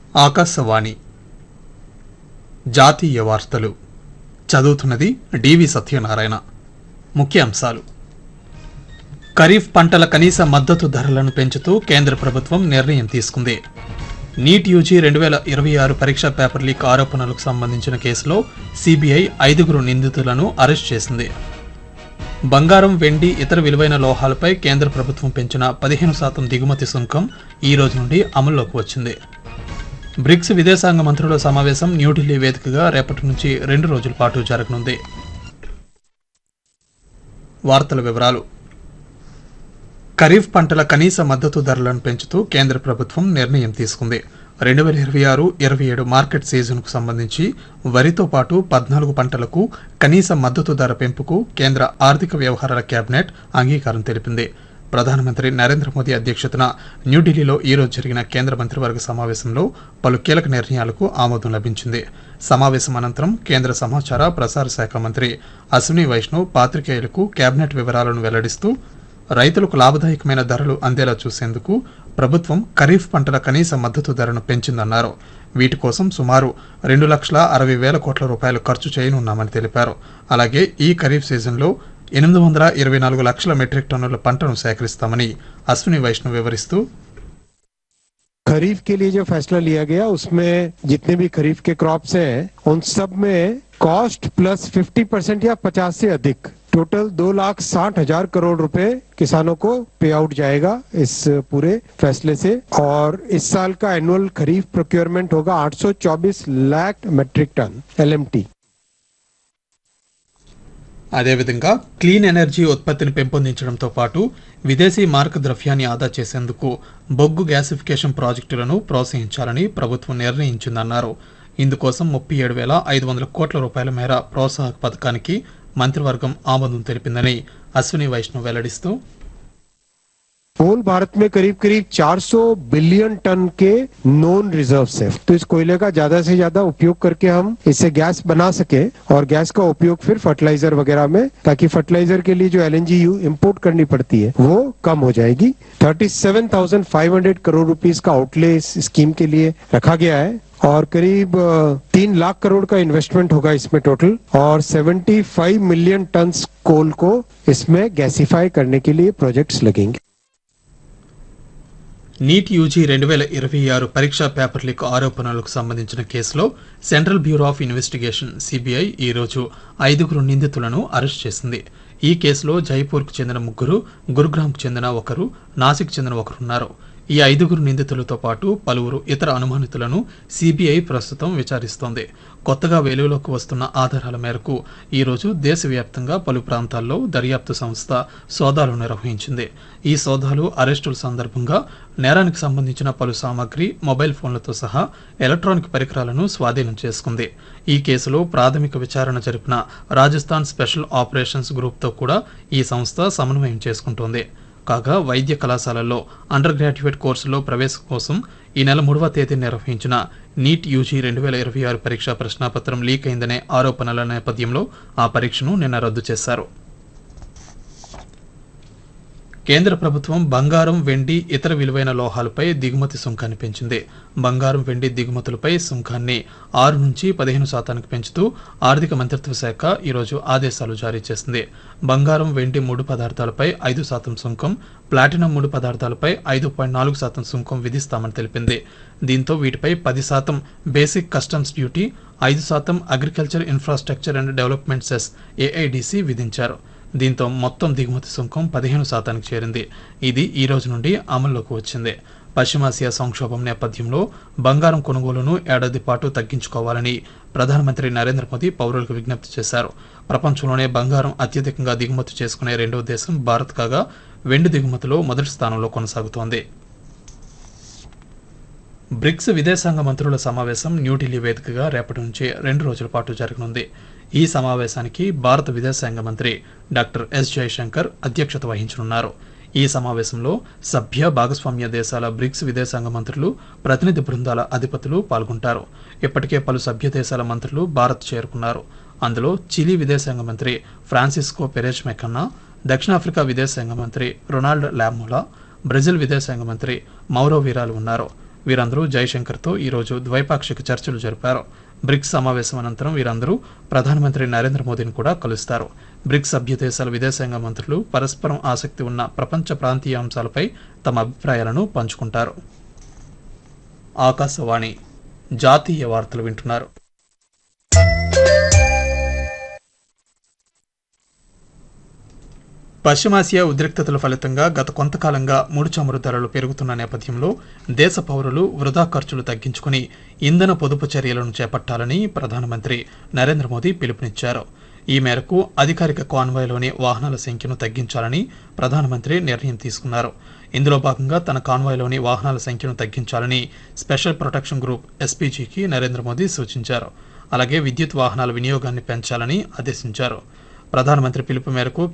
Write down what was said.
ఆకాశవాణి జాతీయ వార్తలు చదువుతున్నది డివి సత్యనారాయణ ముఖ్యాంశాలు ఖరీఫ్ పంటల కనీస మద్దతు ధరలను పెంచుతూ కేంద్ర ప్రభుత్వం నిర్ణయం తీసుకుంది నీట్ యూజీ రెండు వేల ఇరవై ఆరు పరీక్షా పేపర్ లీక్ ఆరోపణలకు సంబంధించిన కేసులో సిబిఐ ఐదుగురు నిందితులను అరెస్ట్ చేసింది బంగారం వెండి ఇతర విలువైన లోహాలపై కేంద్ర ప్రభుత్వం పెంచిన పదిహేను శాతం దిగుమతి సుంకం ఈ రోజు నుండి అమల్లోకి వచ్చింది బ్రిక్స్ విదేశాంగ మంత్రుల సమావేశం న్యూఢిల్లీ వేదికగా రేపటి నుంచి రెండు రోజుల పాటు జరగనుంది వార్తల వివరాలు ఖరీఫ్ పంటల కనీస మద్దతు ధరలను పెంచుతూ కేంద్ర ప్రభుత్వం నిర్ణయం తీసుకుంది రెండు వేల ఇరవై ఆరు ఇరవై ఏడు మార్కెట్ సీజన్కు సంబంధించి వరితో పాటు పద్నాలుగు పంటలకు కనీస మద్దతు ధర పెంపుకు కేంద్ర ఆర్థిక వ్యవహారాల కేబినెట్ అంగీకారం తెలిపింది ప్రధానమంత్రి నరేంద్ర మోదీ అధ్యక్షతన న్యూఢిల్లీలో ఈ రోజు జరిగిన కేంద్ర మంత్రివర్గ సమావేశంలో పలు కీలక నిర్ణయాలకు ఆమోదం లభించింది సమావేశం అనంతరం కేంద్ర సమాచార ప్రసార శాఖ మంత్రి అశ్విని వైష్ణవ్ పాత్రికేయులకు కేబినెట్ వివరాలను వెల్లడిస్తూ రైతులకు లాభదాయకమైన ధరలు అందేలా చూసేందుకు ప్రభుత్వం ఖరీఫ్ పంటల కనీస మద్దతు ధరను పెంచిందన్నారు వీటి కోసం సుమారు రెండు లక్షల అరవై వేల కోట్ల రూపాయలు ఖర్చు చేయనున్నామని తెలిపారు అలాగే ఈ ఖరీఫ్ సీజన్లో ఎనిమిది వందల ఇరవై నాలుగు లక్షల మెట్రిక్ టన్నుల పంటను సేకరిస్తామని అశ్విని వైష్ణవ్ వివరిస్తూ खरीफ के लिए जो फैसला लिया गया उसमें जितने भी खरीफ के क्रॉप्स हैं उन सब में कॉस्ट प्लस 50 परसेंट या 50 से अधिक टोटल दो लाख साठ हजार करोड़ रुपए किसानों को पे आउट जाएगा इस पूरे फैसले से और इस साल का एनुअल खरीफ प्रोक्योरमेंट होगा 824 लाख मेट्रिक टन एलएमटी అదేవిధంగా క్లీన్ ఎనర్జీ ఉత్పత్తిని పెంపొందించడంతో పాటు విదేశీ మారక ద్రవ్యాన్ని ఆదా చేసేందుకు బొగ్గు గ్యాసిఫికేషన్ ప్రాజెక్టులను ప్రోత్సహించాలని ప్రభుత్వం నిర్ణయించిందన్నారు ఇందుకోసం ముప్పై ఏడు వేల ఐదు వందల కోట్ల రూపాయల మేర ప్రోత్సాహక పథకానికి మంత్రివర్గం ఆమోదం తెలిపిందని అశ్విని వైష్ణవ్ వెల్లడిస్తూ होल भारत में करीब करीब 400 बिलियन टन के नॉन रिजर्व्स है तो इस कोयले का ज्यादा से ज्यादा उपयोग करके हम इससे गैस बना सके और गैस का उपयोग फिर फर्टिलाइजर वगैरह में ताकि फर्टिलाइजर के लिए जो एलएनजी इंपोर्ट करनी पड़ती है वो कम हो जाएगी 37,500 करोड़ रुपीस का आउटले इस स्कीम के लिए रखा गया है और करीब अ, तीन लाख करोड़ का इन्वेस्टमेंट होगा इसमें टोटल और 75 मिलियन टन कोल को इसमें गैसिफाई करने के लिए प्रोजेक्ट्स लगेंगे నీట్ యూజీ రెండు వేల ఇరవై ఆరు పరీక్షా పేపర్ లీక్ ఆరోపణలకు సంబంధించిన కేసులో central bureau of investigation CBI ఈ రోజు ఐదుగురు నిందితులను అరెస్ట్ చేసింది ఈ కేసులో జైపూర్కు చెందిన ముగ్గురు గురుగ్రామ్కు చెందిన ఒకరు నాసిక్ చెందిన ఒకరున్నారు ఈ ఐదుగురు నిందితులతో పాటు పలువురు ఇతర అనుమానితులను సిబిఐ ప్రస్తుతం విచారిస్తోంది కొత్తగా వెలుగులోకి వస్తున్న ఆధారాల మేరకు ఈరోజు దేశవ్యాప్తంగా పలు ప్రాంతాల్లో దర్యాప్తు సంస్థ సోదాలు నిర్వహించింది ఈ సోదాలు అరెస్టుల సందర్భంగా నేరానికి సంబంధించిన పలు సామాగ్రి మొబైల్ ఫోన్లతో సహా ఎలక్ట్రానిక్ పరికరాలను స్వాధీనం చేసుకుంది ఈ కేసులో ప్రాథమిక విచారణ జరిపిన రాజస్థాన్ స్పెషల్ ఆపరేషన్స్ గ్రూప్తో కూడా ఈ సంస్థ సమన్వయం చేసుకుంటోంది కాగా వైద్య కళాశాలల్లో అండర్ గ్రాడ్యుయేట్ కోర్సులో ప్రవేశం కోసం ఈ నెల మూడవ తేదీ నిర్వహించిన నీట్ యూజీ రెండు వేల ఇరవై ఆరు పరీక్షా ప్రశ్నాపత్రం లీక్ అయిందనే ఆరోపణల నేపథ్యంలో ఆ పరీక్షను నిన్న రద్దు చేశారు కేంద్ర ప్రభుత్వం బంగారం వెండి ఇతర విలువైన లోహాలపై దిగుమతి సుంకాన్ని పెంచింది బంగారం వెండి దిగుమతులపై సుంకాన్ని ఆరు నుంచి పదిహేను శాతానికి పెంచుతూ ఆర్థిక మంత్రిత్వ శాఖ ఈరోజు ఆదేశాలు జారీ చేసింది బంగారం వెండి ముడి పదార్థాలపై ఐదు శాతం సుంకం ప్లాటినం ముడి పదార్థాలపై ఐదు పాయింట్ నాలుగు శాతం సుంకం విధిస్తామని తెలిపింది దీంతో వీటిపై పది శాతం బేసిక్ కస్టమ్స్ డ్యూటీ ఐదు శాతం agriculture infrastructure and development cess AIDC విధించారు దీంతో మొత్తం దిగుమతి సుంకం పదిహేను శాతానికి చేరింది ఇది ఈ రోజు నుండి అమల్లోకి వచ్చింది పశ్చిమాసియా సంక్షోభం నేపథ్యంలో బంగారం కొనుగోలును ఏడాది పాటు తగ్గించుకోవాలని ప్రధానమంత్రి నరేంద్ర మోదీ పౌరులకు విజ్ఞప్తి చేశారు ప్రపంచంలోనే బంగారం అత్యధికంగా దిగుమతి చేసుకునే రెండో దేశం భారత్ కాగా వెండి దిగుమతిలో మొదటి స్థానంలో కొనసాగుతోంది బ్రిక్స్ విదేశాంగ మంత్రుల సమావేశం న్యూఢిల్లీ వేదికగా రేపటి నుంచి రెండు రోజుల పాటు జరగనుంది ఈ సమావేశానికి భారత విదేశాంగ మంత్రి డాక్టర్ ఎస్ జయశంకర్ అధ్యక్షత వహించనున్నారు ఈ సమావేశంలో సభ్య భాగస్వామ్య దేశాల బ్రిక్స్ విదేశాంగ మంత్రులు ప్రతినిధి బృందాల అధిపతులు పాల్గొంటారు ఇప్పటికే పలు సభ్య దేశాల మంత్రులు భారత్ చేరుకున్నారు అందులో చిలీ విదేశాంగ మంత్రి ఫ్రాన్సిస్కో పెరెజ్ మెకన్నా దక్షిణాఫ్రికా విదేశాంగ మంత్రి రొనాల్డ్ లామోలా బ్రెజిల్ విదేశాంగ మంత్రి మౌరో వీరాలు ఉన్నారు వీరందరూ జైశంకర్తో ఈరోజు ద్వైపాక్షిక చర్చలు జరిపారు బ్రిక్స్ సమావేశం అనంతరం వీరందరూ ప్రధానమంత్రి నరేంద్ర మోదీని కూడా కలుస్తారు బ్రిక్స్ సభ్య దేశాల విదేశాంగ మంత్రులు పరస్పరం ఆసక్తి ఉన్న ప్రపంచ ప్రాంతీయ అంశాలపై తమ అభిప్రాయాలను పంచుకుంటారు ఆకాశవాణి జాతీయ వార్తలు వింటున్నారు పశ్చిమాసియా ఉద్రిక్తతల ఫలితంగా గత కొంతకాలంగా ముడి చమురు ధరలు పెరుగుతున్న నేపథ్యంలో దేశ పౌరులు వృధా ఖర్చులు తగ్గించుకుని ఇంధన పొదుపు చర్యలను చేపట్టాలని ప్రధానమంత్రి నరేంద్ర మోదీ పిలుపునిచ్చారు ఈ మేరకు అధికారిక కాన్వాయ్లోని వాహనాల సంఖ్యను తగ్గించాలని ప్రధానమంత్రి నిర్ణయం తీసుకున్నారు ఇందులో భాగంగా తన కాన్వాయ్లోని వాహనాల సంఖ్యను తగ్గించాలని స్పెషల్ ప్రొటెక్షన్ గ్రూప్ ఎస్పీజీకి నరేంద్ర మోదీ సూచించారు అలాగే విద్యుత్ వాహనాల వినియోగాన్ని పెంచాలని ఆదేశించారు ప్రధానమంత్రి పిలుపు మేరకు